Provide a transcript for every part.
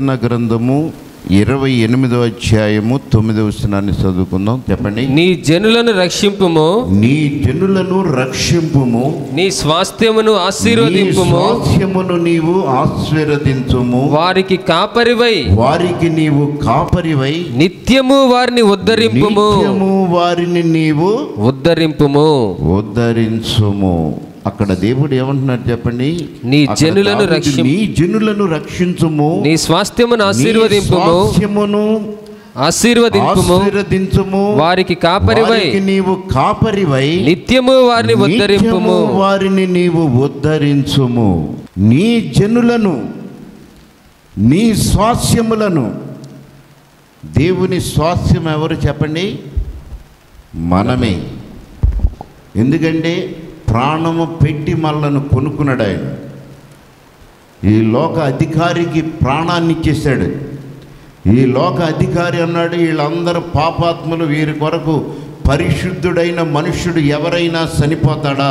కీర్తన గ్రంథము ఇరవై ఎనిమిదో అధ్యాయము తొమ్మిదవ వచనాన్ని చదువుకుందాం చెప్పండి నీ జనులను రక్షింపుము నీ జనులను రక్షింపుము నీ స్వాస్థ్యమును నీ ఆశీర్వదింపుము స్వాస్థ్యమును నీవు ఆశీర్వదించుము వారికి కాపరివై వారికి నీవు కాపరివై నిత్యము వారిని ఉద్ధరింపుము నిత్యము వారిని నీవు ఉద్ధరింపుము ఉద్ధరించుము అక్కడ దేవుడు ఏమంటున్నాడు చెప్పండి నీ అక్కడ జనులను దావీదు, రక్షింపు. నీ జనులను రక్షించుము నీ స్వాస్థ్యమును నీ ఆశీర్వదింపుము స్వాస్థ్యమును ఆశీర్వదింపుము ఆశీర్వదించుము వారికి కాపరివై వారికి నీవు కాపరివై నిత్యము వారిని ఉద్ధరింపుము నిత్యము వారిని నీవు ఉద్ధరించుము నీ జనులను నీ స్వాస్యములను దేవుని స్వాస్యం ఎవరు చెప్పండి మనమే ఎందుకంటే ప్రాణము పెట్టి మనలను కొనుక్కున్నాడు ఆయన ఈ లోక అధికారికి ప్రాణాన్ని ఇచ్చేశాడు ఈ లోక అధికారి అన్నాడు వీళ్ళందరూ పాపాత్ములు వీరి కొరకు పరిశుద్ధుడైన మనుష్యుడు ఎవరైనా చనిపోతాడా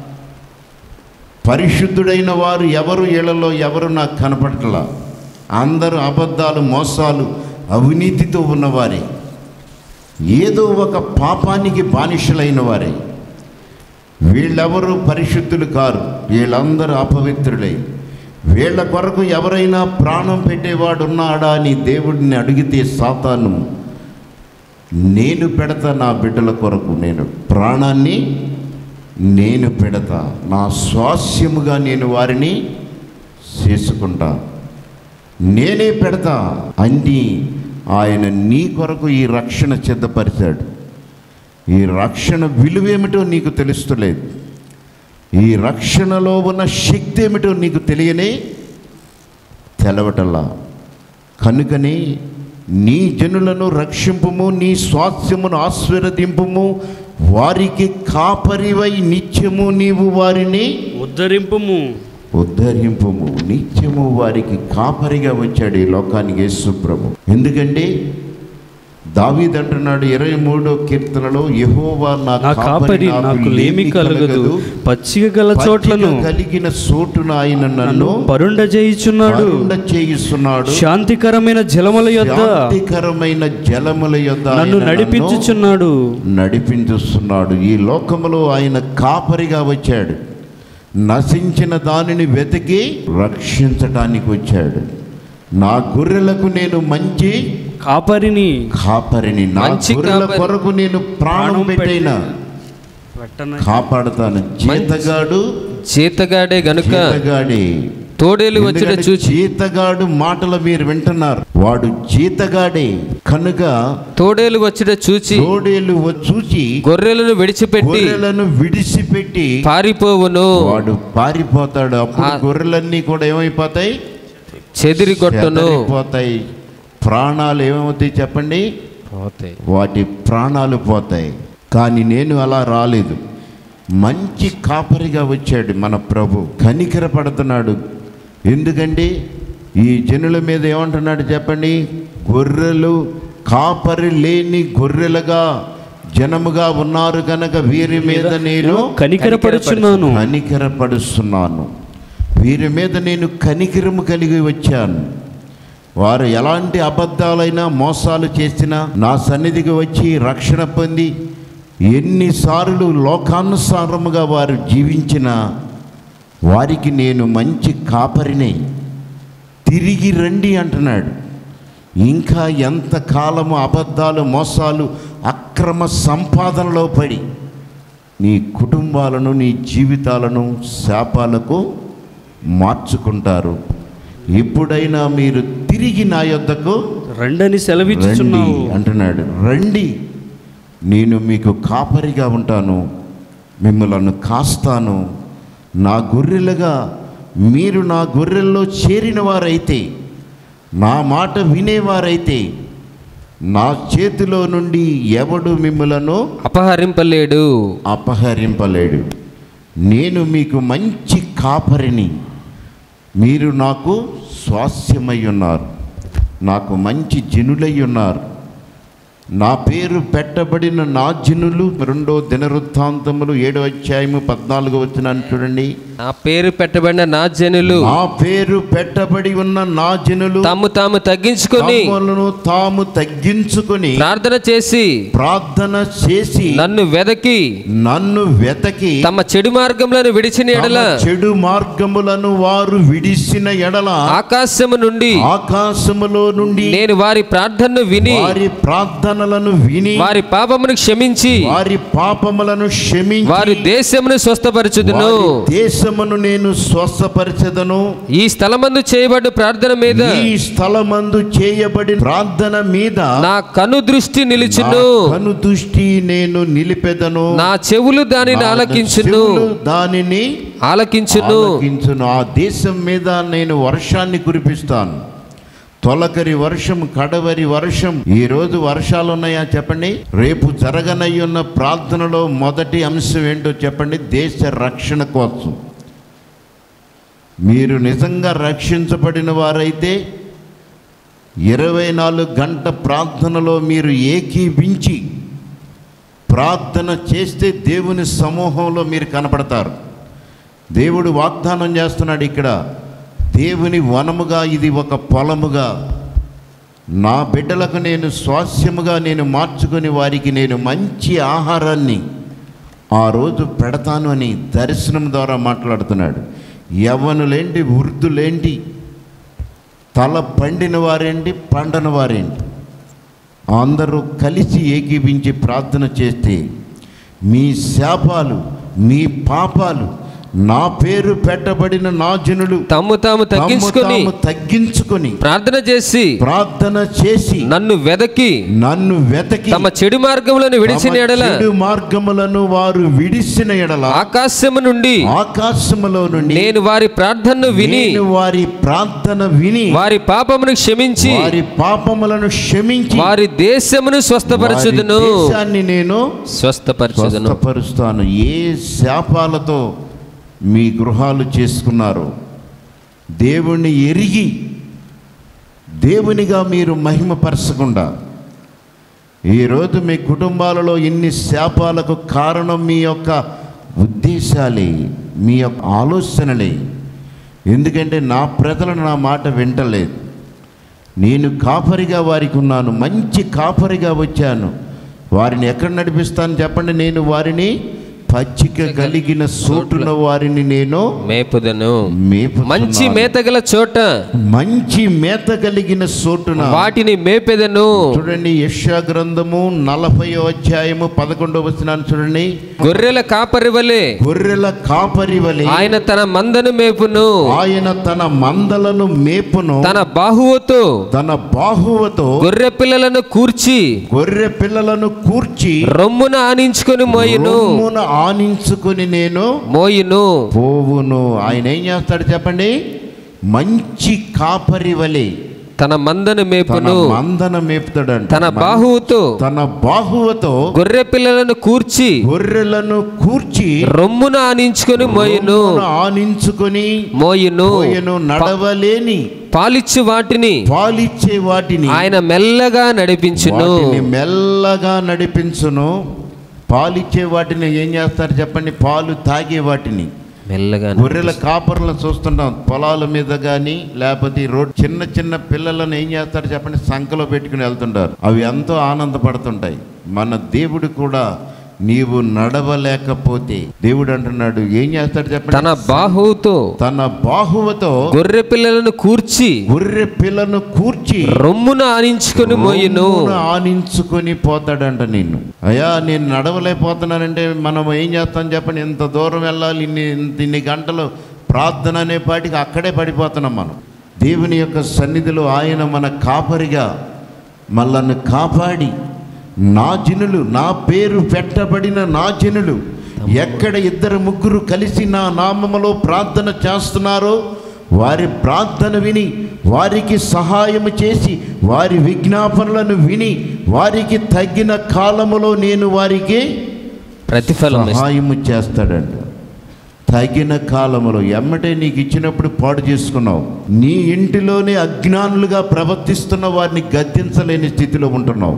పరిశుద్ధుడైన వారు ఎవరు వీళ్ళలో ఎవరు నాకు కనపడట్లా అందరూ అబద్ధాలు మోసాలు అవినీతితో ఉన్నవారే ఏదో ఒక పాపానికి బానిసలైన వారే వీళ్ళెవరు పరిశుద్ధులు కారు వీళ్ళందరూ అపవిత్రులై వీళ్ళ కొరకు ఎవరైనా ప్రాణం పెట్టేవాడు ఉన్నాడా అని దేవుడిని అడిగితే సాతాను నేను పెడతా నా బిడ్డల కొరకు నేను ప్రాణాన్ని నేను పెడతా నా స్వాస్యముగా నేను వారిని చేసుకుంటా నేనే పెడతా అన్నీ ఆయన నీ కొరకు ఈ రక్షణ సిద్ధపరిచాడు ఈ రక్షణ విలువేమిటో నీకు తెలుస్తలేదు ఈ రక్షణలో ఉన్న శక్తి ఏమిటో నీకు తెలియనే తెలవటల్లా కనుకని నీ జనులను రక్షింపుము నీ స్వాస్థ్యమును ఆశీర్వదింపుము వారికి కాపరివై నిత్యము నీవు వారిని ఉద్ధరింపుము ఉద్ధరింపుము నిత్యము వారికి కాపరిగా వచ్చాడు ఈ లోకానికి యేసు ప్రభు ఎందుకంటే దావీద్ అంటున్నాడు ఇరవై మూడో కీర్తనలో యెహోవా నా నా కాపరి నాకు లేమి కలగదు పచ్చిక గల చోట్లను పచ్చిక కలిగిన చోటున ఆయన నన్ను నన్ను పరుండ చేయుచున్నాడు పరుండ చేయిస్తున్నాడు శాంతికరమైన జలముల యొద్ద శాంతికరమైన జలముల యొద్ద నన్ను ఆయన నడిపించుచున్నాడు నడిపించుస్తున్నాడు ఈ లోకములో ఆయన కాపరిగా వచ్చాడు నశించిన దానిని వెతికి రక్షించటానికి వచ్చాడు నా గొర్రెలకు నేను మంచి కాపరిని కాపరిని నా మంచి గొర్రెల కాపరి. కొరకు నేను ప్రాణం ప్రాణం పెట్టైనా పెట్టన కాపాడుతాను జీతగాడు జీతగాడే గనుక జీతగాడే తోడేలు వచ్చుట ఎందుకంటే చూచి జీతగాడు మాటలు మీరు వింటున్నారు వాడు జీతగాడే కనుక తోడేలు వచ్చుట చూచి తోడేలు వ- చూచి గొర్రెలను విడిచిపెట్టి గొర్రెలను విడిచిపెట్టి పారిపోవును వాడు పారిపోతాడు అప్పుడు ఆ- గొర్రెలన్నీ కూడా ఏమైపోతాయి చెదిరిగొట్టును పోతాయి ప్రాణాలు ఏమవుతాయి చెప్పండి పోతాయి వాటి ప్రాణాలు పోతాయి కానీ నేను అలా రాలేదు మంచి కాపరిగా వచ్చాడు మన ప్రభు కనికర పడుతున్నాడు ఎందుకంటే ఈ జనుల మీద ఏమంటున్నాడు చెప్పండి గొర్రెలు కాపరి లేని గొర్రెలుగా జనముగా ఉన్నారు కనుక వీరి మీద నేను కనికరపడుచున్నాను కనికరపడుస్తున్నాను వీరి మీద నేను కనికరము కలిగి వచ్చాను వారు ఎలాంటి అబద్ధాలైనా మోసాలు చేసినా నా సన్నిధికి వచ్చి రక్షణ పొంది ఎన్నిసార్లు లోకానుసారముగా వారు జీవించినా వారికి నేను మంచి కాపరిని తిరిగి రండి అంటున్నాడు ఇంకా ఎంతకాలము అబద్ధాలు మోసాలు అక్రమ సంపాదనలో పడి నీ కుటుంబాలను నీ జీవితాలను శాపాలకు మార్చుకుంటారు ఎప్పుడైనా మీరు తిరిగి నా యొద్దకు రండని రండి సెలవిచ్చుచున్నావు అంటున్నాడు రండి నేను మీకు కాపరిగా ఉంటాను మిమ్మలను కాస్తాను నా గొర్రెలుగా మీరు నా గొర్రెల్లో చేరిన వారైతే నా మాట వినేవారైతే నా చేతిలో నుండి ఎవడు మిమ్మలను అపహరింపలేడు అపహరింపలేడు నేను మీకు మంచి కాపరిని మీరు నాకు స్వాస్యమై ఉన్నారు నాకు మంచి జనులై ఉన్నారు నా పేరు పెట్టబడిన నా జనులు రెండో దినవృత్తాంతములు ఏడో అధ్యాయము పద్నాలుగో వచ్చిన చూడండి నా పేరు పెట్టబడిన నా జనులు నా పేరు పెట్టబడి ఉన్న నా జనులు తమ్ము తాము తగ్గించుకొని తమలను తాము తగ్గించుకొని ప్రార్థన చేసి ప్రార్థన చేసి నన్ను వెదకి నన్ను వెతకి తమ చెడు మార్గములను విడిచిన ఎడల తమ చెడు మార్గములను వారు విడిసిన ఎడల ఆకాశము నుండి ఆకాశములో నుండి నేను వారి ప్రార్థనను విని వారి ప్రార్థనలను విని వారి పాపమును క్షమించి వారి పాపములను క్షమించి వారి దేశమును స్వస్థపరచుదును వారి దేశమును నేను స్వస్థపరచదను ఈ స్థలమందు చేయబడ్డ ప్రార్థన మీద ఈ స్థలమందు చేయబడిన ప్రార్థన మీద నా కను దృష్టి నా నిలిచును కను దృష్టి నేను నిలిపెదను నా చెవులు దానిని నా ఆలకించును చెవులు దానిని ఆలకించును ఆలకించును ఆ దేశం మీద నేను వర్షాన్ని కురిపిస్తాను తొలకరి వర్షం కడవరి వర్షం ఈ రోజు వర్షాలు ఉన్నాయా చెప్పండి రేపు జరగనయ్యున్న ప్రార్థనలో మొదటి అంశం ఏంటో చెప్పండి దేశ రక్షణ కోసం మీరు నిజంగా రక్షించబడిన వారైతే ఇరవై నాలుగు గంట ప్రార్థనలో మీరు ఏకీభించి ప్రార్థన చేస్తే దేవుని సమూహంలో మీరు కనపడతారు దేవుడు వాగ్దానం చేస్తున్నాడు ఇక్కడ దేవుని వనముగా ఇది ఒక పొలముగా నా బిడ్డలకు నేను స్వాస్యముగా నేను మార్చుకొని వారికి నేను మంచి ఆహారాన్ని ఆ రోజు పెడతాను అని దర్శనం ద్వారా మాట్లాడుతున్నాడు యవ్వనులేంటి వృద్ధులేంటి తల పండిన వారేంటి పండన వారేంటి అందరూ కలిసి ఏకీభించి ప్రార్థన చేస్తే మీ శాపాలు మీ పాపాలు నా పేరు పెట్టబడిన నా జనులు తమ్ము తాము తమ్ము తగ్గించుకొని తాము తగ్గించుకొని ప్రార్థన చేసి ప్రార్థన చేసి నన్ను వెదకి నన్ను వెతకి తమ చెడు మార్గములను విడిచిన తమ ఎడల చెడు మార్గములను వారు విడిసిన ఎడల ఆకాశము నుండి ఆకాశములో నుండి నేను వారి ప్రార్థనను విని నేను వారి ప్రార్థన విని వారి పాపమును క్షమించి వారి పాపములను క్షమించి వారి దేశమును స్వస్థపరచుదును వారి దేశాన్ని నేను స్వస్థపరచుదును స్వస్థపరుస్తాను ఏ శాపాలతో మీ గృహాలు చేసుకున్నారు దేవుణ్ణి ఎరిగి దేవునిగా మీరు మహిమపరచకుండా ఈరోజు మీ కుటుంబాలలో ఇన్ని శాపాలకు కారణం మీ యొక్క ఉద్దేశాలే మీ యొక్క ఆలోచనలే ఎందుకంటే నా ప్రజలు నా మాట వింటలేదు నేను కాపరిగా వారికి ఉన్నాను మంచి కాపరిగా వచ్చాను వారిని ఎక్కడ నడిపిస్తాను చెప్పండి నేను వారిని పచ్చిక కలిగిన చోటున వారిని నేను మేపుదను మేపుతున్నాను. మంచి మేత గల చోట మంచి మేత కలిగిన చోటున వాటిని మేపెదను చూడండి యెషయా గ్రంథము నలభై అధ్యాయము పదకొండవ వచనాన్ని చూడండి గొర్రెల కాపరి వలె గొర్రెల కాపరి వలె ఆయన తన మందను మేపును ఆయన తన మందలను మేపును తన బాహువుతో తన బాహువతో గొర్రె పిల్లలను కూర్చి గొర్రె పిల్లలను కూర్చి రొమ్మున ఆనించుకొని మోయును రొమ్మున ఆనించుకుని నేను మోయును పోవును ఆయన ఏం చేస్తాడు చెప్పండి మంచి కాపరి వలె తన మందను తన మేపును మందన మేపుతాడంట తన బాహువుతో తన బాహువతో గొర్రె పిల్లలను కూర్చి గొర్రెలను కూర్చి రొమ్మున ఆనించుకొని మోయును రొమ్మున ఆనించుకొని మోయును పోయెను నడవలేని పాలిచ్చు వాటిని పాలిచ్చే వాటిని ఆయన మెల్లగా నడిపించును వాటిని మెల్లగా నడిపించును పాలిచ్చే వాటిని ఏం చేస్తారు చెప్పండి పాలు తాగే వాటిని మెల్లగా గొర్రెల కాపర్లను చూస్తుంటాం పొలాల మీద కానీ లేకపోతే ఈ రోడ్ చిన్న చిన్న పిల్లలను ఏం చేస్తారు చెప్పండి సంకలో పెట్టుకుని వెళ్తుంటారు అవి ఎంతో ఆనందపడుతుంటాయి మన దేవుడు కూడా నీవు నడవలేకపోతే దేవుడు అంటున్నాడు ఏం చేస్తాడు చెప్పండి తన బాహువుతో తన బాహువతో గొర్రె పిల్లలను కూర్చి గొర్రె పిల్లను కూర్చి రొమ్మున ఆనించుకొని మోయును రొమ్మున ఆనించుకొని పోతాడంట నిన్ను అయ్యా నేను నడవలేకపోతున్నానంటే మనం ఏం చేస్తాం చెప్పండి ఇంత దూరం వెళ్ళాలి ఇన్ని ఇంత ఇన్ని గంటలు ప్రార్థన అనే పాటికి అక్కడే పడిపోతున్నాం మనం దేవుని యొక్క సన్నిధిలో ఆయన మన కాపరిగా మనల్ని కాపాడి నా జనులు నా పేరు పెట్టబడిన నా జనులు ఎక్కడ ఇద్దరు ముగ్గురు కలిసి నా నామములో ప్రార్థన చేస్తున్నారో వారి ప్రార్థన విని వారికి సహాయము చేసి వారి విజ్ఞాపనలను విని వారికి తగిన కాలములో నేను వారికి ప్రతిఫలం ఇస్తా- సహాయము చేస్తాడంట తగిన కాలములో ఎమ్మటే నీకు ఇచ్చినప్పుడు పాడు చేసుకున్నావు నీ ఇంటిలోనే అజ్ఞానులుగా ప్రవర్తిస్తున్న వారిని గద్దించలేని స్థితిలో ఉంటున్నావు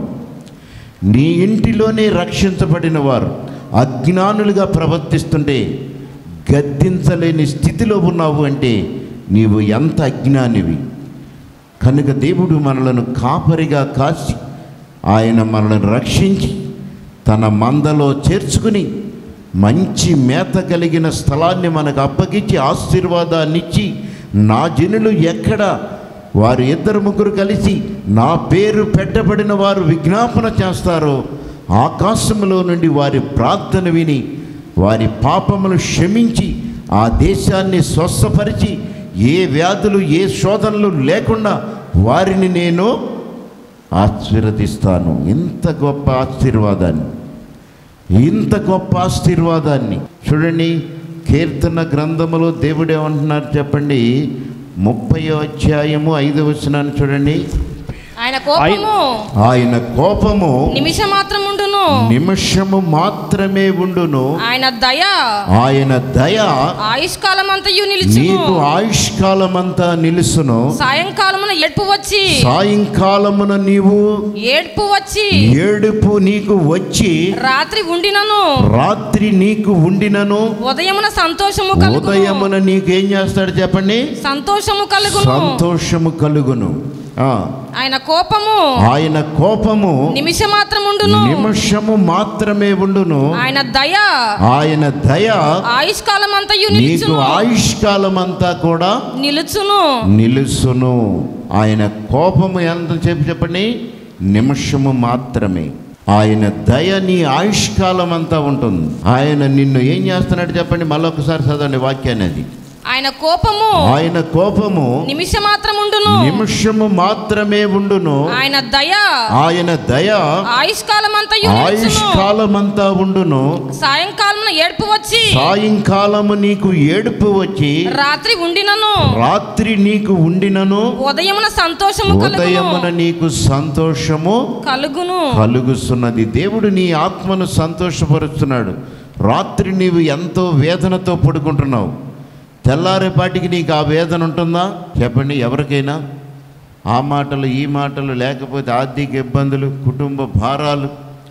నీ ఇంటిలోనే రక్షించబడిన వారు అజ్ఞానులుగా ప్రవర్తిస్తుంటే గద్దించలేని స్థితిలో ఉన్నావు అంటే నీవు ఎంత అజ్ఞానివి కనుక దేవుడు మనలను కాపరిగా కాచి ఆయన మనల్ని రక్షించి తన మందలో చేర్చుకుని మంచి మేత కలిగిన స్థలాన్ని మనకు అప్పగించి ఆశీర్వాదాన్ని ఇచ్చి నా జనులు ఎక్కడ వారు ఇద్దరు ముగ్గురు కలిసి నా పేరు పెట్టబడిన వారు విజ్ఞాపన చేస్తారో ఆకాశంలో నుండి వారి ప్రార్థన విని వారి పాపములు క్షమించి ఆ దేశాన్ని స్వస్థపరిచి ఏ వ్యాధులు ఏ శోధనలు లేకుండా వారిని నేను ఆశీర్వదిస్తాను ఇంత గొప్ప ఆశీర్వాదాన్ని ఇంత గొప్ప ఆశీర్వాదాన్ని చూడండి కీర్తన గ్రంథములో దేవుడు ఏమంటున్నారు చెప్పండి ముప్పై అధ్యాయము ఐదు వచనాన్ని చూడండి ఆయన కోపము ఆయన కోపము నిమిషం మాత్రం ఉండును నిమిషము మాత్రమే ఉండును ఆయన దయ ఆయన దయ ఆయుష్కాలం అంతయు నిలుచును నీకు ఆయుష్కాలమంతా నిలుసును సాయంకాలమున ఏడ్పు వచ్చి సాయంకాలమున నీవు ఏడ్పు వచ్చి ఏడుపు నీకు వచ్చి రాత్రి ఉండినను రాత్రి నీకు ఉండినను ఉదయమున సంతోషము కలుగును ఉదయమున నీకేం చేస్తాడు చెప్పండి సంతోషము కలుగును సంతోషము కలుగును ఆ, ఆయన కోపము ఆయన కోపము నిమిషం మాత్రం ఉండును నిమిషము మాత్రమే ఉండును ఆయన దయ ఆయన దయ ఆయుష్కాలం అంతయు నీకు నిలుచును ఆయుష్కాలమంతా కూడా నిలుచును నిలుసును ఆయన కోపము ఎంత చెప్పి చెప్పండి నిమిషము మాత్రమే ఆయన దయ నీ ఆయుష్కాలం అంతా ఉంటుంది ఆయన నిన్ను ఏం చేస్తున్నాడు చెప్పండి మళ్ళొకసారి చదవండి వాక్యాన్ని అది ఆయన కోపము ఆయన కోపము నిమిషం మాత్రం ఉండును నిమిషము మాత్రమే ఉండును ఆయన దయ ఆయన దయ ఆయుష్కాలం అంతయు నిలుచును ఆయుష్కాలమంతా ఉండును సాయంకాలమున ఏడ్పు వచ్చి సాయంకాలము నీకు ఏడుపు వచ్చి రాత్రి ఉండినను రాత్రి నీకు ఉండినను ఉదయమున సంతోషము ఉదయమున కలుగును నీకు సంతోషము కలుగును కలుగుతున్నది దేవుడు నీ ఆత్మను సంతోషపరుస్తున్నాడు రాత్రి నీవు ఎంతో వేదనతో పడుకుంటున్నావు తెల్లారేపాటికి నీకు ఆ వేదన ఉంటుందా చెప్పండి ఎవరికైనా ఆ మాటలు ఈ మాటలు లేకపోతే ఆర్థిక ఇబ్బందులు కుటుంబ భారాలు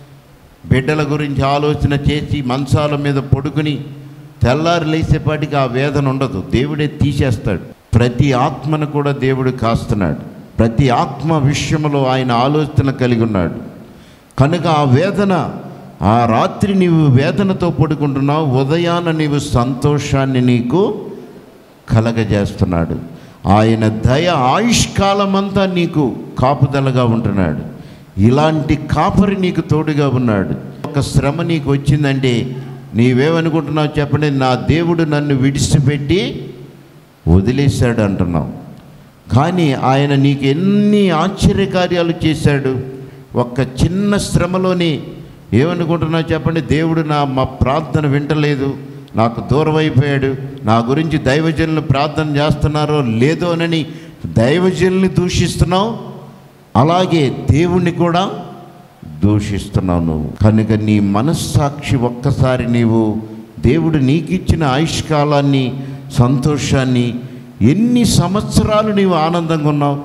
బిడ్డల గురించి ఆలోచన చేసి మంచాల మీద పడుకుని తెల్లారి లేసేపాటికి ఆ వేదన ఉండదు దేవుడే తీసేస్తాడు ప్రతి ఆత్మను కూడా దేవుడు కాస్తున్నాడు ప్రతి ఆత్మ విషయంలో ఆయన ఆలోచన కలిగి ఉన్నాడు కనుక ఆ వేదన ఆ రాత్రి నీవు వేదనతో పడుకుంటున్నావు ఉదయాన నీవు సంతోషాన్ని నీకు కలగజేస్తున్నాడు ఆయన దయ ఆయుష్కాలమంతా నీకు కాపుదలగా ఉంటున్నాడు ఇలాంటి కాపరి నీకు తోడుగా ఉన్నాడు ఒక శ్రమ నీకు వచ్చిందంటే నీవేమనుకుంటున్నావు చెప్పండి నా దేవుడు నన్ను విడిచిపెట్టి వదిలేశాడు అంటున్నావు కానీ ఆయన నీకు ఎన్ని ఆశ్చర్యకార్యాలు చేశాడు ఒక్క చిన్న శ్రమలోని ఏమనుకుంటున్నావు చెప్పండి దేవుడు నా మా ప్రార్థన వింటలేదు నాకు దూరం అయిపోయాడు నా గురించి దైవజనులు ప్రార్థన చేస్తున్నారో లేదో అని దైవజనుల్ని దూషిస్తున్నావు అలాగే దేవుణ్ణి కూడా దూషిస్తున్నావు నువ్వు కనుక నీ మనస్సాక్షి ఒక్కసారి నీవు దేవుడు నీకిచ్చిన ఆయుష్కాలాన్ని సంతోషాన్ని ఎన్ని సంవత్సరాలు నీవు ఆనందంగా ఉన్నావు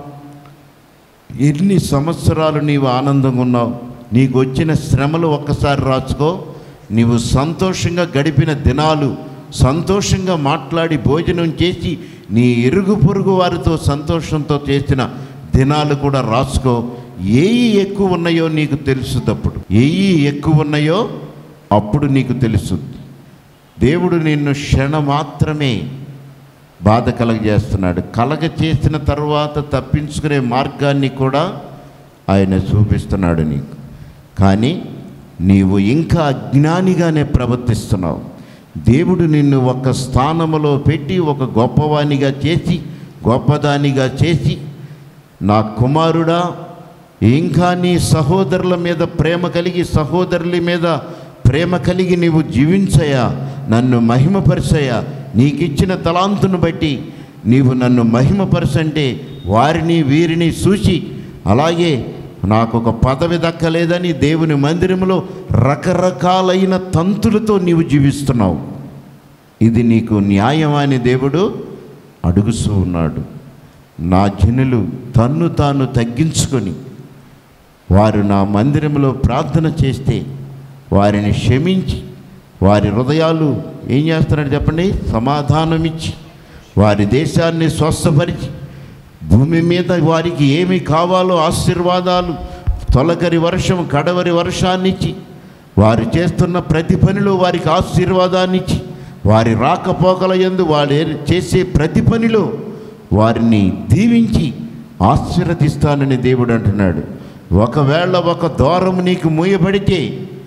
ఎన్ని సంవత్సరాలు నీవు ఆనందంగా ఉన్నావు నీకు వచ్చిన శ్రమలు ఒక్కసారి రాసుకో నీవు సంతోషంగా గడిపిన దినాలు సంతోషంగా మాట్లాడి భోజనం చేసి నీ ఇరుగు పొరుగు వారితో సంతోషంతో చేసిన దినాలు కూడా రాసుకో ఏయి ఎక్కువ ఉన్నాయో నీకు తెలుసుదప్పుడు ఏయి ఎక్కువ ఉన్నాయో అప్పుడు నీకు తెలుస్తుంది దేవుడు నిన్ను క్షణ మాత్రమే బాధ కలగజేస్తున్నాడు కలగ చేసిన తర్వాత తప్పించుకునే మార్గాన్ని కూడా ఆయన చూపిస్తున్నాడు నీకు కానీ నీవు ఇంకా అజ్ఞానిగానే ప్రవర్తిస్తున్నావు దేవుడు నిన్ను ఒక స్థానములో పెట్టి ఒక గొప్పవానిగా చేసి గొప్పదానిగా చేసి నా కుమారుడా ఇంకా నీ సహోదరుల మీద ప్రేమ కలిగి సహోదరుల మీద ప్రేమ కలిగి నీవు జీవించయా నన్ను మహిమపరచయా నీకిచ్చిన తలాంతును బట్టి నీవు నన్ను మహిమపరచంటే వారిని వీరిని చూసి అలాగే నాకు ఒక పదవి దక్కలేదని దేవుని మందిరంలో రకరకాలైన తంతులతో నీవు జీవిస్తున్నావు ఇది నీకు న్యాయమని దేవుడు అడుగుతూ ఉన్నాడు నా జనులు తన్ను తాను తగ్గించుకొని వారు నా మందిరంలో ప్రార్థన చేస్తే వారిని క్షమించి వారి హృదయాలు ఏం చేస్తున్నాడు చెప్పండి సమాధానం ఇచ్చి వారి దేశాన్ని స్వస్థపరిచి భూమి మీద వారికి ఏమి కావాలో ఆశీర్వాదాలు తొలకరి వర్షం కడవరి వర్షాన్నిచ్చి వారు చేస్తున్న ప్రతి పనిలో వారికి ఆశీర్వాదాన్ని ఇచ్చి వారి రాకపోకల యందు వారు ఏ- చేసే ప్రతి పనిలో వారిని దీవించి ఆశీర్వదిస్తానని దేవుడు అంటున్నాడు ఒకవేళ ఒక ద్వారం నీకు మూయబడితే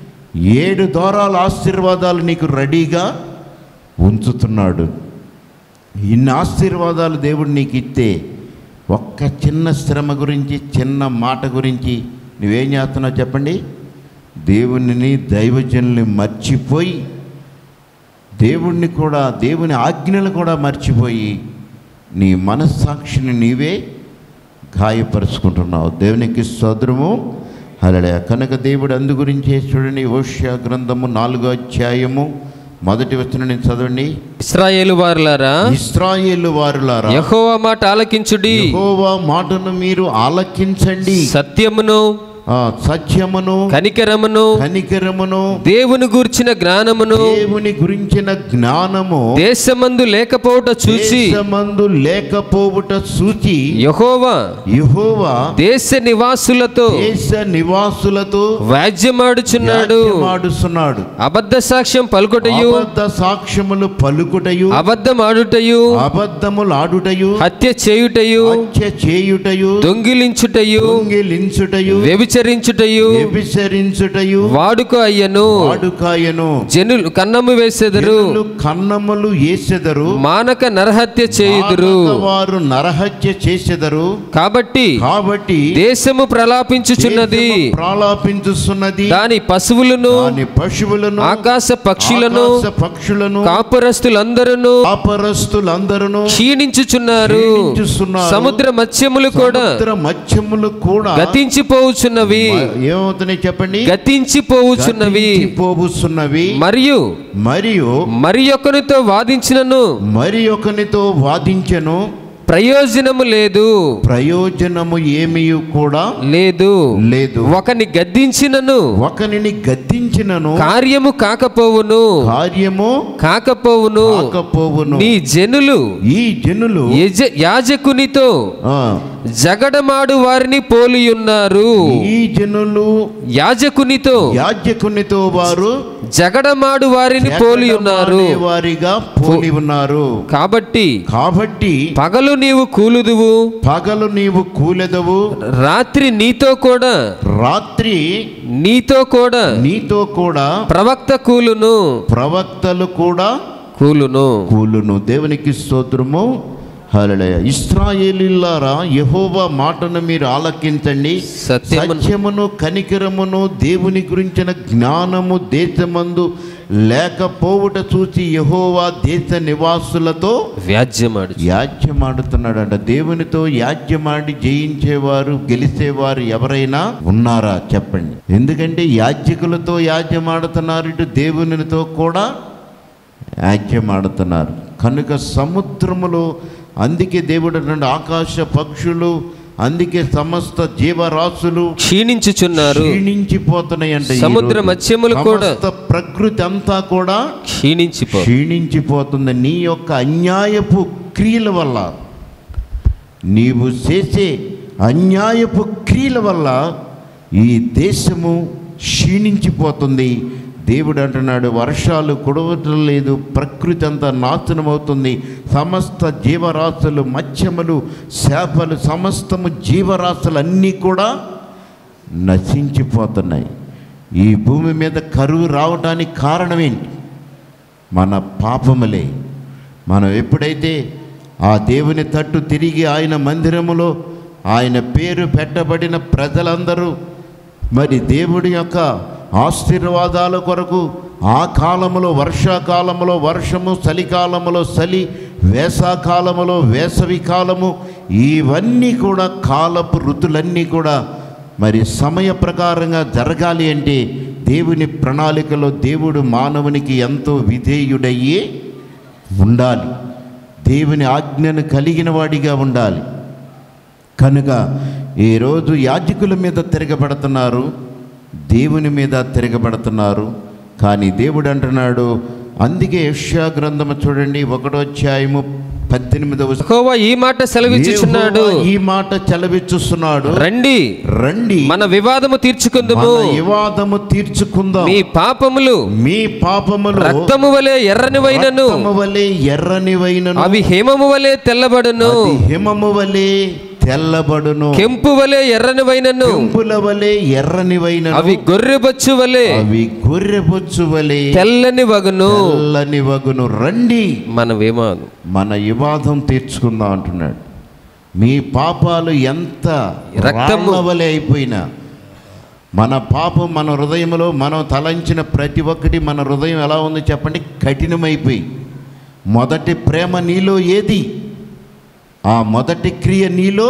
ఏడు ద్వారాల ఆశీర్వాదాలు నీకు రెడీగా ఉంచుతున్నాడు ఇన్ని ఆశీర్వాదాలు దేవుడు నీకు ఇస్తే ఒక్క చిన్న శ్రమ గురించి చిన్న మాట గురించి నువ్వేం చేస్తున్నావు చెప్పండి దేవునిని దైవజనుల్ని మర్చిపోయి దేవుణ్ణి కూడా దేవుని ఆజ్ఞలు కూడా మర్చిపోయి నీ మనస్సాక్షిని నీవే గాయపరుచుకుంటున్నావు దేవునికి సోదరము అలడే కనుక దేవుడు అందు గురించే చూడండి ఓష్యా గ్రంథము నాలుగో అధ్యాయము మొదటి వచ్చిన నేను చదవండి ఇస్రాయేలు వారులారా ఇస్రాయేలు వారులారా యెహోవా మాట ఆలకించుడి యెహోవా మాటను మీరు ఆలకించండి సత్యమును ఆ, సత్యమును కనికరమును కనికరమును దేవుని గూర్చిన జ్ఞానమును దేవుని గురించిన జ్ఞానము దేశమందు లేకపోవట చూసి దేశమందు లేకపోవుట సూచి యెహోవా యెహోవా దేశ నివాసులతో దేశ నివాసులతో వ్యాజ్యమాడుచున్నాడు వ్యాజ్యమాడుచున్నాడు అబద్ధ సాక్ష్యం పలుకుటయు అబద్ధ సాక్ష్యములు పలుకుటయు అబద్ధమాడుటయు అబద్ధములాడుటయు హత్య చేయుటయు హత్య చేయుటయు దొంగిలించుటయు దొంగిలించుటయు వ్యభిచరించుటయు వ్యభిచరించుటయు వాడుక అయ్యను వాడుకాయను జనులు కన్నము వేసెదరు జనులు కన్నములు వేసెదరు మానక నరహత్య చేయుదురు మానక వారు నరహత్య చేసెదరు కాబట్టి కాబట్టి దేశము ప్రలాపించుచున్నది దేశము ప్రాలాపించుచున్నది దాని పశువులను దాని పశువులను ఆకాశ పక్షులను ఆకాశ పక్షులను కాపురస్తులందరూ కాపరస్తులందరూ క్షీణించుచున్నారు క్షీణించుచున్నారు. సముద్ర మత్స్యములు కూడా సముద్ర మత్స్యములు కూడా గతించిపోవుచున్నవి ఏమవుతున్నాయి చెప్పండి గతించిపోవుచున్నవి పోబుస్తున్నవి మరియు మరియు మరి ఒకరితో వాదించినను మరి ఒకనితో వాదించెను ప్రయోజనము లేదు ప్రయోజనము ఏమీ కూడా లేదు లేదు ఒకని గద్దించినను ఒకనిని గద్దించినను కార్యము కాకపోవును కార్యము కాకపోవును కాకపోవును నీ జనులు ఈ జనులు యజ- యాజకునితో ఆ, జగడమాడు వారిని పోలియున్నారు ఈ జనులు యాజకునితో యాజ్యకునితో వారు జగడమాడు వారిని పోలి ఉన్నారు ఎక్కడమానే వారిగా పోలి ఉన్నారు కాబట్టి కాబట్టి పగలు నీవు కూలుదువు పగలు నీవు కూలెదవు రాత్రి నీతో కూడా రాత్రి నీతో కూడా నీతో కూడా ప్రవక్త కూలును ప్రవక్తలు కూడా కూలును కూలును దేవునికి స్తోత్రము హల్లెలూయా ఇస్రాయేలీలారా యెహోవా మాటను మీరు ఆలకించండి సత్యమును- సత్యమును కనికరమును దేవుని గురించిన జ్ఞానము దేశమందు లేకపోవుట చూసి యెహోవా దేశ నివాసులతో వ్యాజ్యమాడు యాజ్యమాడుతున్నాడంట దేవునితో యాజ్యమాడి జయించేవారు గెలిచేవారు ఎవరైనా ఉన్నారా చెప్పండి ఎందుకంటే యాజ్యకులతో యాజ్యమాడుతున్నారు ఇటు దేవునితో కూడా యాజ్యమాడుతున్నారు కనుక సముద్రములో అందుకే దేవుడు అంటున్నాడు, ఆకాశ పక్షులు అందుకే సమస్త జీవరాశులు క్షీణించుచున్నారు క్షీణించిపోతున్నాయంట ఈ సముద్ర రోజు. మత్స్యములు కూడా సమస్త ప్రకృతి అంతా కూడా క్షీణించిపో క్షీణించిపోతుంది నీ యొక్క అన్యాయపు క్రియల వల్ల నీవు చేసే అన్యాయపు క్రియల వల్ల ఈ దేశము క్షీణించిపోతుంది దేవుడు అంటున్నాడు వర్షాలు కుడవటం లేదు ప్రకృతి అంతా నాశనం అవుతుంది సమస్త జీవరాశులు మత్స్యములు చేపలు సమస్తము జీవరాశులు అన్నీ కూడా నశించిపోతున్నాయి ఈ భూమి మీద కరువు రావడానికి కారణం ఏంటి మన పాపములే మనం ఎప్పుడైతే ఆ దేవుని తట్టు తిరిగి ఆయన మందిరములో ఆయన పేరు పెట్టబడిన ప్రజలందరూ మరి దేవుడి యొక్క ఆశీర్వాదాల కొరకు ఆ కాలములో వర్షాకాలములో వర్షము చలికాలములో చలి వేసాకాలములో వేసవి కాలము ఇవన్నీ కూడా కాలపు ఋతులన్నీ కూడా మరి సమయ ప్రకారంగా జరగాలి అంటే దేవుని ప్రణాళికలో దేవుడు మానవునికి ఎంతో విధేయుడయ్యి ఉండాలి దేవుని ఆజ్ఞను కలిగిన వాడిగా ఉండాలి కనుక ఈరోజు యాజకుల మీద తిరగబడుతున్నారు దేవుని మీద తిరగబడుతున్నారు కానీ దేవుడు అంటున్నాడు అందుకే యెషయా గ్రంథము చూడండి ఒకటో అధ్యాయము పద్దెనిమిదవ యెహోవా ఈ మాట సెలవిచ్చుచున్నాడు యెహోవా ఈ మాట చెలవిచ్చుస్తున్నాడు రండి రండి మన వివాదము తీర్చుకుందుము మన వివాదము తీర్చుకుందాం మీ పాపములు మీ పాపములు రక్తము వలె ఎర్రనివైనను రక్తము వలె ఎర్రనివైనను అవి హేమము వలె తెల్లబడును అది హిమము వలె తెల్లబడును కెంపు వలె ఎర్రనివైనను కెంపుల వలె ఎర్రనివైనను అవి గొర్రెబొచ్చు వలె అవి గొర్రెబొచ్చు వలె తెల్లని వగును తెల్లని వగును రండి మన విమానం మన వివాదం తీర్చుకుందాం అంటున్నాడు మీ పాపాలు ఎంత రక్తము- రాళ్ళ వలె అయిపోయినా మన పాపం మన హృదయంలో మనం తలంచిన ప్రతి ఒక్కటి మన హృదయం ఎలా ఉందో చెప్పండి కఠినమైపోయి మొదటి ప్రేమ నీలో ఏది ఆ మొదటి క్రియ నీలో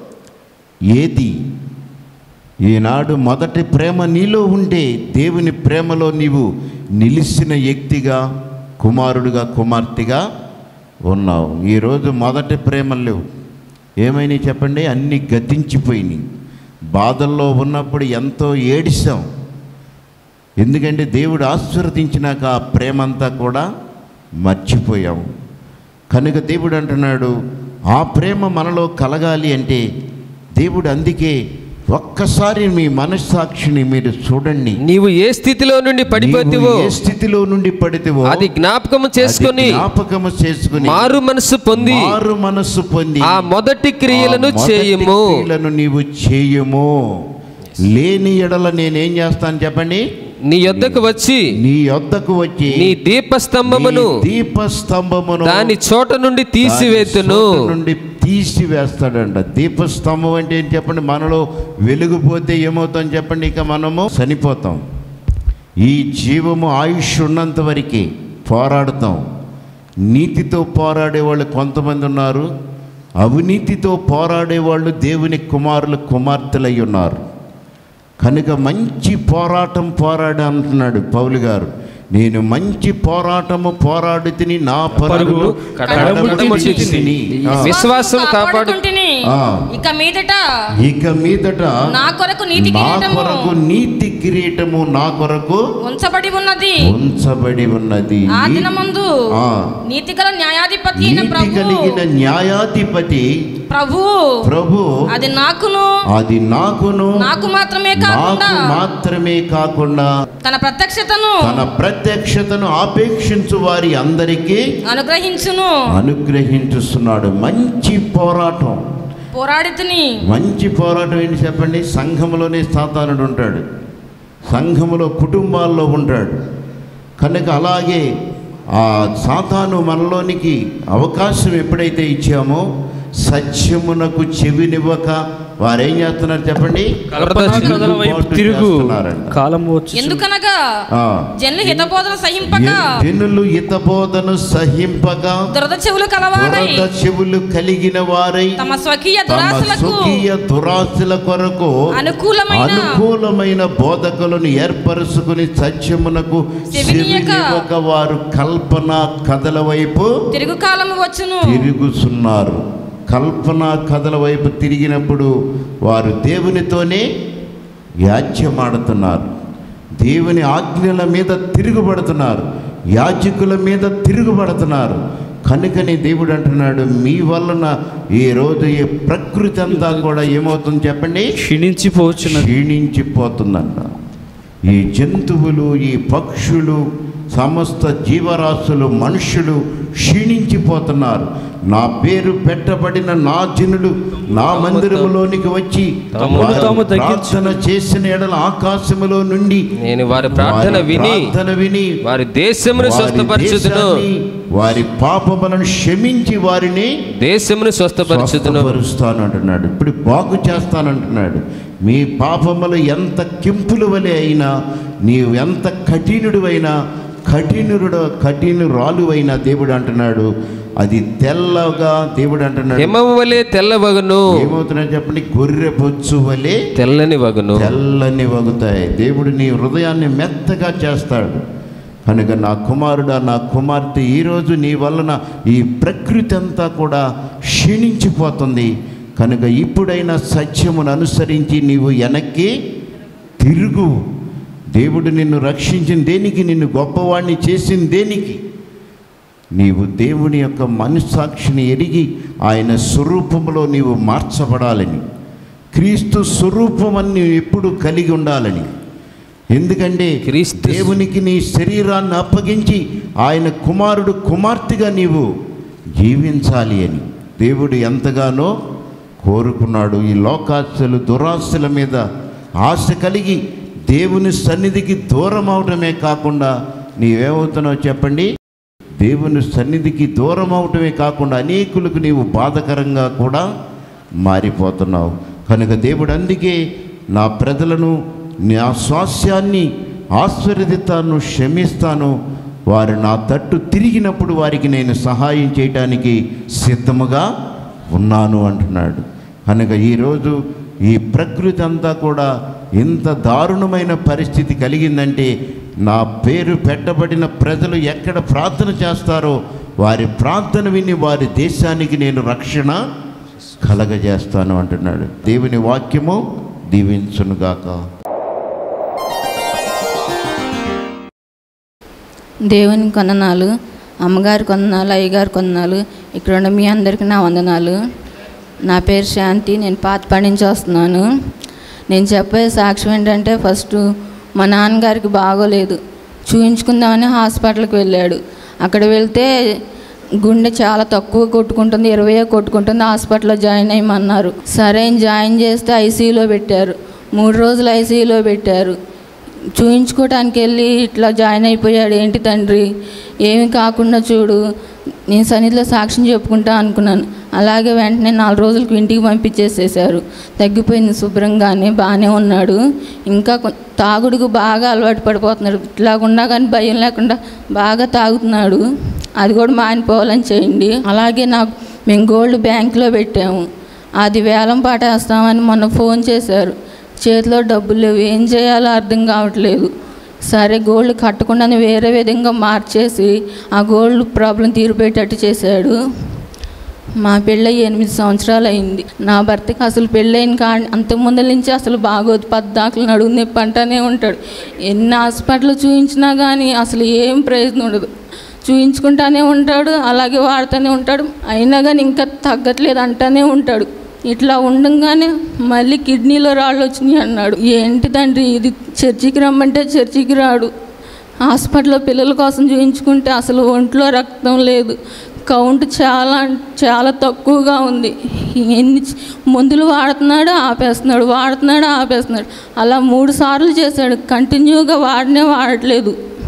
ఏది ఈనాడు మొదటి ప్రేమ నీలో ఉంటే దేవుని ప్రేమలో నీవు నిలిచిన వ్యక్తిగా కుమారుడిగా కుమార్తెగా ఉన్నావు ఈరోజు మొదటి ప్రేమలు లేవు ఏమైనాయి చెప్పండి అన్నీ గతించిపోయినాయి బాధల్లో ఉన్నప్పుడు ఎంతో ఏడిసాం ఎందుకంటే దేవుడు ఆశీర్వదించినాక ఆ ప్రేమంతా కూడా మర్చిపోయాం కనుక దేవుడు అంటున్నాడు ఆ ప్రేమ మనలో కలగాలి అంటే దేవుడు అందుకే ఒక్కసారి మీ మనస్సాక్షిని మీరు చూడండి నీవు ఏ స్థితిలో నుండి పడిపోతివో నీవు ఏ స్థితిలో నుండి పడితేవో అది జ్ఞాపకము చేసుకొని అది జ్ఞాపకము చేసుకుని మారు మనసు పొంది మారు మనస్సు పొంది ఆ మొదటి క్రియలను ఆ మొదటి చేయుము క్రియలను నీవు చేయము లేని ఎడల నేనేం చేస్తాను చెప్పండి నీ యొద్దకు వచ్చి నీ యొద్దకు వచ్చి నీ దీపస్తంభమును నీ దీపస్తంభమును దాని చోట నుండి దాని తీసివేతును సోటు నుండి తీసివేస్తాడంట దీపస్తంభం అంటే ఏంటి చెప్పండి మనలో వెలుగుపోతే ఏమవుతాం చెప్పండి ఇక మనము చనిపోతాం ఈ జీవము ఆయుష్ ఉన్నంత వరకే పోరాడతాం నీతితో పోరాడే వాళ్ళు కొంతమంది ఉన్నారు అవినీతితో పోరాడే వాళ్ళు దేవుని కుమారులు కుమార్తెలై ఉన్నారు కనుక మంచి పోరాటం పోరాడు అంటున్నాడు పౌలు గారు నేను మంచి పోరాటము పోరాడు తిని నా పరుగు పరుగు కడముట్టి తిని. ఆ. విశ్వాసం కాపాడు కాపాడుకుంటుని ఆ. ఇక మీదట ఇక మీదట నా కొరకు నీతి నా కిరీటము కొరకు నీతి కిరీటము నా కొరకు ఉంచబడి ఉన్నది ఉంచబడి ఉన్నది ఆ దినమందు ఆ. నీతి గల న్యాయాధిపతి అయిన నీతి ప్రభు కలిగిన న్యాయాధిపతి ప్రభు ప్రభు అది నాకును అది నాకును నాకు మాత్రమే కాకుండా నాకు మాత్రమే కాకుండా తన ప్రత్యక్షతను తన ప్రత్యక్షతను ఆపేక్షించు వారి అందరికీ అనుగ్రహించును అనుగ్రహించుస్తున్నాడు మంచి పోరాటం పోరాడితిని మంచి పోరాటం ఏంటి చెప్పండి సంఘంలోనే సాతానుడు ఉంటాడు సంఘములో కుటుంబాల్లో ఉంటాడు కనుక అలాగే ఆ సాతాను మనలోనికి అవకాశం ఎప్పుడైతే ఇచ్చామో సత్యమునకు చెవినివ్వక వారేం చేస్తున్నారు చెప్పండి కల్పనా కథల వైపు తిరుగుబాటు తిరుగు చేస్తున్నారంట. కాలం వచ్చి ఎందుకనగా ఆ, జనులు హితబోధన సహింపక జనులు హితబోధను సహింపక దురద చెవులు కలవారై దురద చెవులు కలిగిన వారై తమ స్వకీయ తమ దురాశలకు స్వకీయ దురాశల కొరకు అనుకూలమైన అనుకూలమైన బోధకులను ఏర్పరుచుకుని సత్యమునకు చెవినీయక చెవినివ్వక వారు కల్పన కథల వైపు తిరుగు కాలము వచ్చును తిరుగుతున్నారు కల్పన కథల వైపు తిరిగినప్పుడు వారు దేవునితోనే యాజ్యమాడుతున్నారు దేవుని ఆజ్ఞల మీద తిరుగుబడుతున్నారు యాజకుల మీద తిరుగుబడుతున్నారు కనుకని దేవుడు అంటున్నాడు మీ వలన ఈ రోజు ఈ ప్రకృతి అంతా కూడా ఏమవుతుంది చెప్పండి క్షీణించిపోవచ్చున్నది క్షీణించిపోతుందంట ఈ జంతువులు ఈ పక్షులు సమస్త జీవరాశులు మనుషులు క్షీణించిపోతున్నారు నా పేరు పెట్టబడిన నా జనులు నా మందిరములోనికి వచ్చి తమను వారు తాము తగ్గించు- ప్రార్థన చేసిన ఎడల ఆకాశములో నుండి నేను వారి ప్రార్థన వారి విని ప్రార్థన విని వారి దేశమును వారి స్వస్థపరచుదును దేశాన్ని, వారి పాపములను క్షమించి వారిని దేశమును స్వస్థపరచుదును స్వస్థపరుస్తాను అంటున్నాడు ఇప్పుడు బాగు చేస్తానంటున్నాడు మీ పాపములు ఎంత కింపులు వలె అయినా నీవు ఎంత కఠినుడు అయినా కఠినుడు కఠినురాలు అయినా దేవుడు అంటున్నాడు అది తెల్లగా దేవుడు అంటున్నాడు హిమము వలె తెల్లవగును ఏమవుతున్నాడు చెప్పండి గొర్రె బొచ్చు వలె తెల్లని వగును తెల్లని వగుతాయి దేవుడు నీ హృదయాన్ని మెత్తగా చేస్తాడు కనుక నా కుమారుడా నా కుమార్తె ఈరోజు నీ వలన ఈ ప్రకృతి అంతా కూడా క్షీణించిపోతుంది కనుక ఇప్పుడైనా సత్యమును అనుసరించి నీవు వెనక్కి తిరుగు దేవుడు నిన్ను రక్షించిన దేనికి నిన్ను గొప్పవాడిని చేసిన దేనికి నీవు దేవుని యొక్క మనస్సాక్షిని ఎరిగి ఆయన స్వరూపంలో నీవు మార్చబడాలని క్రీస్తు స్వరూపమని నీవు ఎప్పుడు కలిగి ఉండాలని ఎందుకంటే క్రీస్తు- దేవునికి నీ శరీరాన్ని అప్పగించి ఆయన కుమారుడు కుమార్తెగా నీవు జీవించాలి అని దేవుడు ఎంతగానో కోరుకున్నాడు ఈ లోకాశలు దురాశల మీద ఆశ కలిగి దేవుని సన్నిధికి దూరం అవడమే కాకుండా నీవేమవుతున్నావు చెప్పండి దేవుని సన్నిధికి దూరం అవటమే కాకుండా అనేకులకు నీవు బాధకరంగా కూడా మారిపోతున్నావు కనుక దేవుడు అందుకే నా ప్రజలను నా స్వాస్యాన్ని ఆశీర్వదిస్తాను క్షమిస్తాను వారు నా తట్టు తిరిగినప్పుడు వారికి నేను సహాయం చేయటానికి సిద్ధముగా ఉన్నాను అంటున్నాడు కనుక ఈరోజు ఈ ప్రకృతి అంతా కూడా ఇంత దారుణమైన పరిస్థితి కలిగిందంటే నా పేరు పెట్టబడిన ప్రజలు ఎక్కడ ప్రార్థన చేస్తారో వారి ప్రార్థన విని వారి దేశానికి నేను రక్షణ కలగజేస్తాను అంటున్నాడు దేవుని వాక్యము దీవించునుగాక దేవుని కొందనాలు అమ్మగారి కొందనాలు అయ్యగారి కొందనాలు ఇక్కడ ఉన్న మీ అందరికీ నా వందనాలు నా పేరు శాంతి నేను పాతపాడి నుంచి వస్తున్నాను నేను చెప్పే సాక్ష్యం ఏంటంటే ఫస్ట్ మా నాన్నగారికి బాగోలేదు చూయించుకుందామని హాస్పిటల్కి వెళ్ళాడు అక్కడ వెళ్తే గుండె చాలా తక్కువ కొట్టుకుంటుంది ఇరవై కొట్టుకుంటుంది హాస్పిటల్లో జాయిన్ అయ్యమన్నారు సరే అని జాయిన్ చేస్తే ఐసీయూలో పెట్టారు మూడు రోజులు ఐసీయూలో పెట్టారు చూయించుకోవటానికి వెళ్ళి ఇట్లా జాయిన్ అయిపోయాడు ఏంటి తండ్రి ఏమి కాకుండా చూడు నేను సన్నిధిలో సాక్ష్యం చెప్పుకుంటా అనుకున్నాను అలాగే వెంటనే నాలుగు రోజులకు ఇంటికి పంపించేసేసారు తగ్గిపోయింది శుభ్రంగానే బాగానే ఉన్నాడు ఇంకా కొ- తాగుడుకు బాగా అలవాటు పడిపోతున్నాడు ఇట్లాగున్నా కానీ భయం లేకుండా బాగా తాగుతున్నాడు అది కూడా మానిపోవాలని చేయండి అలాగే నాకు మేము గోల్డ్ బ్యాంక్లో పెట్టాము అది వేలం పాట వేస్తామని మొన్న ఫోన్ చేశారు చేతిలో డబ్బులు లేవు ఏం చేయాలో అర్థం కావట్లేదు సరే గోల్డ్ కట్టకుండానే వేరే విధంగా మార్చేసి ఆ గోల్డ్ ప్రాబ్లం తీరిపోయేటట్టు చేశాడు మా పెళ్ళి ఎనిమిది సంవత్సరాలు అయింది నా భర్తకి అసలు పెళ్ళైన కా అంతకుముందు నుంచి అసలు బాగోదు పద్దాకులు నడుము నొప్పి అంటానే ఉంటాడు ఎన్ని హాస్పిటల్ చూయించినా కానీ అసలు ఏం ప్రయోజనం ఉండదు చూయించుకుంటానే ఉంటాడు అలాగే వాడుతూనే ఉంటాడు అయినా కానీ ఇంకా తగ్గట్లేదు అంటానే ఉంటాడు ఇట్లా ఉండంగానే మళ్ళీ కిడ్నీలో రాళ్ళు వచ్చినాయి అన్నాడు ఏంటి తండ్రి ఇది చర్చికి రమ్మంటే చర్చికి రాడు హాస్పిటల్లో పిల్లల కోసం చూయించుకుంటే అసలు ఒంట్లో రక్తం లేదు కౌంట్ చాలా చాలా తక్కువగా ఉంది ఎన్ని చ- మందులు వాడుతున్నాడు ఆపేస్తున్నాడు వాడుతున్నాడు ఆపేస్తున్నాడు అలా మూడు సార్లు చేశాడు కంటిన్యూగా వాడనే వాడట్లేదు